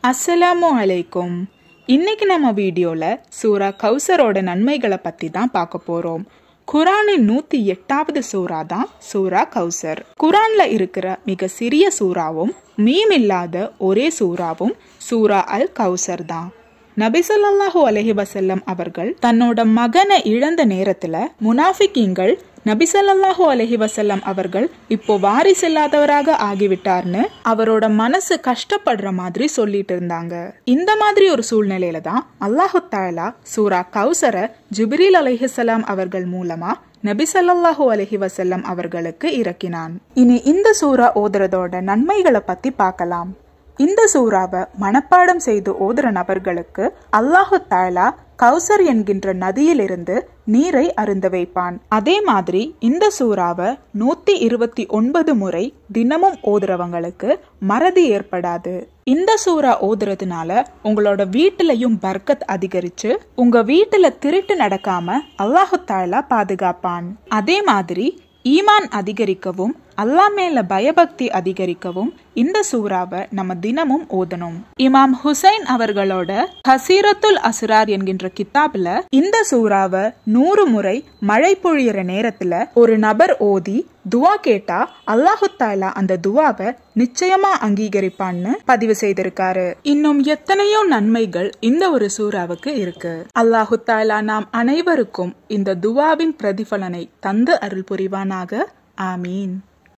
அஸ்ஸலாமு அலைக்கும் இன்னைக்கு நம்ம வீடியோல சூரா கௌசரோட நன்மைகளை பத்தி தான் பார்க்க போறோம் குரானின் நூத்தி எட்டாவது சூரா தான் சூரா கௌசர் குரான்ல இருக்கிற மிக சிறிய சூறாவும் மீம் இல்லாத ஒரே சூறாவும் சூரா அல் கௌசர் தான் நபி ஸல்லல்லாஹு அலைஹி வஸல்லம் அவர்கள் தன்னோட மகனை இழந்த நேரத்துல முனாஃபிக்கீங்கள் நபி ஸல்லல்லாஹு அலைஹி வஸல்லம் அவர்கள் இப்போ வாரிசில்லாதவராக ஆகிவிட்டார்னு அவரோட மனசு கஷ்டப்படுற மாதிரி சொல்லிட்டு இருந்தாங்க இந்த மாதிரி ஒரு சூழ்நிலையில தான் அல்லாஹு தாலா சூரா கௌசர ஜிப்ரீல் அலைஹிஸ்ஸலாம் அவர்கள் மூலமா நபி ஸல்லல்லாஹு அலைஹி வஸல்லம் அவர்களுக்கு இறக்கினான் இனி இந்த சூரா ஓதுறதோட நன்மைகளை பத்தி பார்க்கலாம் இந்த சூறாவை மனப்பாடம் செய்து ஓதுற நபர்களுக்கு அல்லாஹு தாலா கௌசர் என்கின்ற நதியிலிருந்து நீரை அருந்த வைப்பான் அதே மாதிரி இந்த சூறாவை நூத்தி இருபத்தி ஒன்பது முறை தினமும் ஓதுறவங்களுக்கு மறதி ஏற்படாது இந்த சூறா ஓதுறதுனால உங்களோட வீட்டுலயும் பர்க்கத் அதிகரிச்சு உங்க வீட்டுல திருட்டு நடக்காம அல்லாஹு தாலா பாதுகாப்பான் அதே மாதிரி ஈமான் அதிகரிக்கவும் அல்லாஹ் மேல பயபக்தி அதிகரிக்கவும் இந்த சூறாவை நம்ம தினமும் ஓதணும் இமாம் ஹுசைன் அவர்களோட ஹசீரத்துல் அசுரார் என்கின்ற கித்தாப்ல இந்த சூறாவை நூறு முறை மழை பொழியிற நேரத்துல ஒரு நபர் ஓதி துவா கேட்டா அல்லாஹு தாலா அந்த துவாவை நிச்சயமா அங்கீகரிப்பான்னு பதிவு செய்திருக்காரு இன்னும் எத்தனையோ நன்மைகள் இந்த ஒரு சூறாவுக்கு இருக்கு அல்லாஹு தாலா நாம் அனைவருக்கும் இந்த துவாவின் பிரதிபலனை தந்து அருள் புரிவானாக ஆமீன்